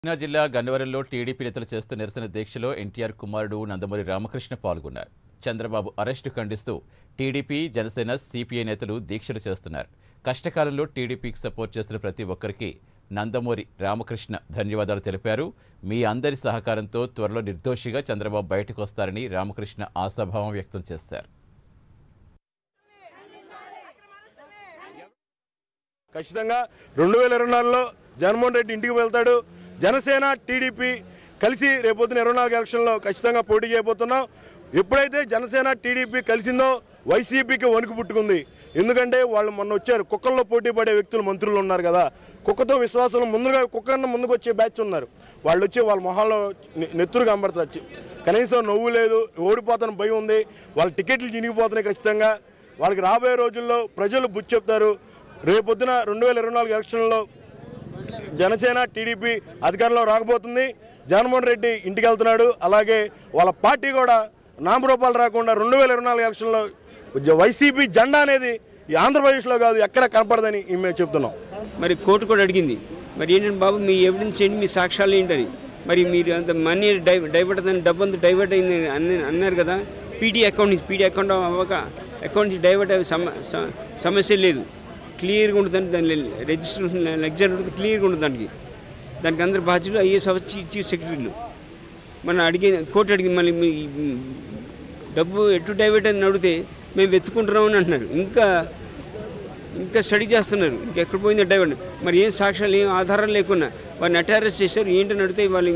కృష్ణా జిల్లా గన్నవరంలో టీడీపీ నేతలు చేస్తున్న నిరసన దీక్షలో ఎన్టీఆర్ కుమారుడు నందమూరి రామకృష్ణ పాల్గొన్నారు చంద్రబాబు అరెస్టు ఖండిస్తూ టీడీపీ జనసేన సిపిఐ నేతలు దీక్షలు చేస్తున్నారు కష్టకాలంలో టీడీపీకి సపోర్ట్ చేస్తున్న ప్రతి ఒక్కరికి నందమూరి రామకృష్ణ ధన్యవాదాలు తెలిపారు మీ అందరి సహకారంతో త్వరలో నిర్దోషిగా చంద్రబాబు బయటకు వస్తారని రామకృష్ణ ఆశాభావం వ్యక్తం చేశారు ఖచ్చితంగా రెండు వేల ఇరవై నాలుగులో జగన్మోహన్ రెడ్డి ఇంటికి వెళ్తాడు జనసేన టీడీపీ కలిసి రేపొద్దున ఇరవై నాలుగు ఎలక్షన్లో ఖచ్చితంగా పోటీ చేయబోతున్నాం ఎప్పుడైతే జనసేన టీడీపీ కలిసిందో వైసీపీకి వణుకు పుట్టుకుంది ఎందుకంటే వాళ్ళు మొన్న వచ్చారు కుక్కల్లో పోటీ పడే వ్యక్తులు మంత్రులు ఉన్నారు కదా కుక్కతో విశ్వాసం ముందుగా కుక్కన్న ముందుకు వచ్చే బ్యాచ్ ఉన్నారు వాళ్ళు వచ్చి వాళ్ళ మొహాల్లో నె- నెత్తురు కనబడతారు కనీసం నవ్వు లేదు ఓడిపోతాను భయం ఉంది వాళ్ళ టికెట్లు చినిగిపోతున్నాయి ఖచ్చితంగా వాళ్ళకి రాబోయే రోజుల్లో ప్రజలు బుద్ధి చెప్తారు రేపొద్దున రెండు వేల ఇరవై నాలుగు ఎలక్షన్లో జనసేన టీడీపీ అధికారంలో రాకపోతుంది జగన్మోహన్ రెడ్డి ఇంటికి వెళ్తున్నాడు అలాగే వాళ్ళ పార్టీ కూడా నామరూపాలు రాకుండా రెండు వేల ఇరవై నాలుగు ఎలక్షన్లో జ- వైసీపీ జెండా అనేది ఈ ఆంధ్రప్రదేశ్లో కాదు ఎక్కడ కనపడదని మేము చెప్తున్నాం మరి కోర్టు కూడా అడిగింది మరి ఏంటంటే బాబు మీ ఎవిడెన్స్ ఏంటి మీ సాక్ష్యాలు ఏంటని మరి మీరు అంత మనీ డై డైవర్ట్ అని డబ్బు అంతా డైవర్ట్ అయింది అని అన్నారు కదా పీటీ అకౌంట్ నుంచి పీటీ అకౌంట్ అవ్వక అకౌంట్ నుంచి డైవర్ట్ అయ్యే సమ స- సమస్య లేదు క్లియర్గా ఉంటుంది దాని రిజిస్ట్రేషన్ లెక్చర్ ఉంటుంది క్లియర్గా ఉంటుంది దానికి దానికి అందరు బాధ్యులు ఐఏఎస్ అవ్వచ్చు చీఫ్ చీఫ్ సెక్రటరీలు మన అడిగి కోర్టు అడిగి మళ్ళీ మీ డబ్బు ఎటు డైవర్ట్ అని అడిగితే మేము వెతుకుంటున్నామని అంటున్నారు ఇంకా ఇంకా స్టడీ చేస్తున్నారు ఇంకెక్కడ పోయిందో డైవర్ట్ మరి ఏం సాక్ష్యాలు ఏం ఆధారాలు లేకున్నా వారిని అటారెస్ట్ చేశారు ఏంటని అడిగితే వాళ్ళు